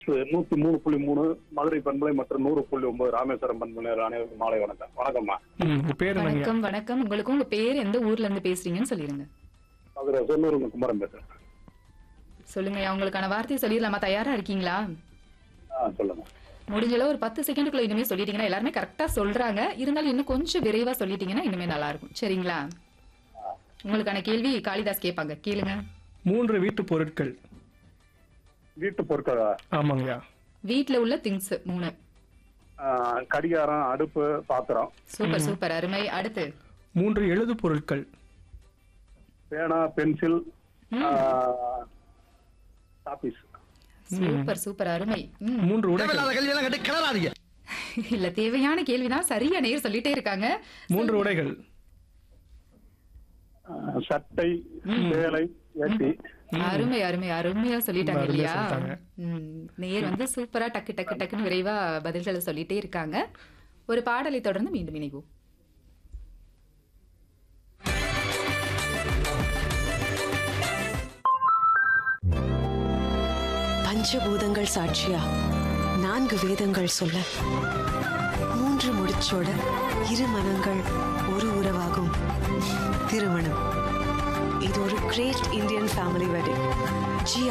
நூத்தி மூணு புள்ளி மூணு மதுரை பண்பலை மற்றும் நூறு புள்ளி ஒன்பது ராமேஸ்வரம் பண்பலை அனைவருக்கும் மாலை வணக்கம் வணக்கம்மா ம், உங்க பேர் என்னங்க வணக்கம் வணக்கம் உங்களுக்கும் உங்க பேர் எந்த ஊர்ல இருந்து பேசுறீங்கன்னு சொல்லிருங்க மதுரை சொன்னூர் குமரன் பேசுறேன் சொல்லுங்க உங்களுக்கான வார்த்தையை சொல்லிடலாமா தயாரா இருக்கீங்களா ஆ சொல்லுங்க முடிஞ்ச அளவு ஒரு பத்து செகண்டுக்குள்ள இனிமே சொல்லிட்டீங்கன்னா எல்லாருமே கரெக்டா சொல்றாங்க இருந்தாலும் இன்னும் கொஞ்சம் விரைவா சொல்லிட்டீங்கன்னா இனிமே நல்லா இருக்கும் சரிங்களா உங்களுக்கான கேள்வி காளிதாஸ் கேட்பாங்க கேளுங்க மூன்று வீட்டு பொருட்கள் வீட்டு பொருட்கள் ஆமாங்கய்யா வீட்ல உள்ள திங்ஸ் மூணு ஆ, கடிகாரம் அடுப்பு பாத்திரம் சூப்பர் சூப்பர் அருமை அடுத்து மூன்று எழுது பொருட்கள் பேனா பென்சில் ஆபீஸ் சூப்பர் சூப்பர் அருமை ம். மூன்று உடைகள் தேவையில்லாத கல்வியெல்லாம் கட்டு கிளறாதீங்க இல்ல தேவையான கேள்விதான் சரியா நேர் சொல்லிட்டே இருக்காங்க மூன்று உடைகள் ஆ, சட்டை சேலை வேட்டி அருமை அருமை அருமையா சொல்லிட்டாங்க அருமையா இல்லையா சொல்லிட்டாங்க. ம், நேர் வந்து சூப்பரா டக்கு டக்கு டக்குன்னு விரைவா பதில்களை சொல்லிட்டே இருக்காங்க ஒரு பாடலை தொடர்ந்து மீண்டும் இணைவோம் பஞ்சபூதங்கள் சாட்சியா நான்கு வேதங்கள் சொல்ல மூன்று முடிச்சோட இரு மனங்கள் ஒரு உறவாகும் திருமணம் இது ஒரு great Indian family wedding G